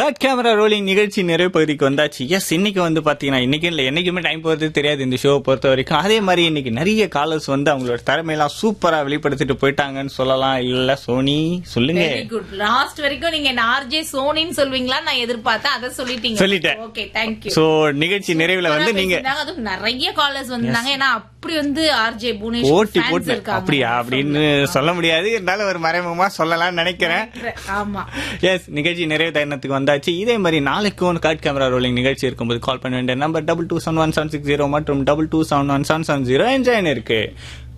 Cut camera rolling நிகழ்ச்சி நிறைவு பகுதிக்கு வந்தாச்சு எஸ் இன்னைக்கு வந்து பாத்தீங்கன்னா இன்னைக்கு இல்ல என்னைக்குமே டைம் போகிறது தெரியாது இந்த ஷோவை பொறுத்த வரைக்கும் அதே மாதிரி இன்னைக்கு நிறைய காலர்ஸ் வந்து அவங்களோட திறமையெல்லாம் சூப்பரா வெளிப்படுத்திட்டு போயிட்டாங்கன்னு சொல்லலாம் இல்ல சோனி சொல்லுங்க வெரி குட் லாஸ்ட் வரைக்கும் நீங்க என்ன ஆர்ஜே சோனின்னு சொல்வீங்களா நான் எதிர்பார்த்தேன் அதை சொல்லிட்டீங்க சொல்லிட்டேன். ஓகே தேங்க்யூ சோ நிகழ்ச்சி நிறைவுல வந்து நீங்க அதுவும் நிறைய காலர்ஸ் வந்தாங்க ஏன்னா அப்படி வந்து ஆர்ஜே புனேஷ் ஓட்டி fans போட்டு இருக்காங்க. அப்படியா அப்படின்னு சொல்ல முடியாது இருந்தாலும் ஒரு மறைமுகமா சொல்லலாம்னு நினைக்கிறேன் ஆமா எஸ் நிகழ்ச்சி நிறைவு தருணத்துக்கு வந்தாச்சு இதே மாதிரி நாளைக்கு ஒன்று கார்ட் கேமரா ரோலிங் நிகழ்ச்சி இருக்கும்போது கால் பண்ண வேண்டிய number double two seven one seven six zero மற்றும் double two seven one seven seven zero enjoying இருக்கு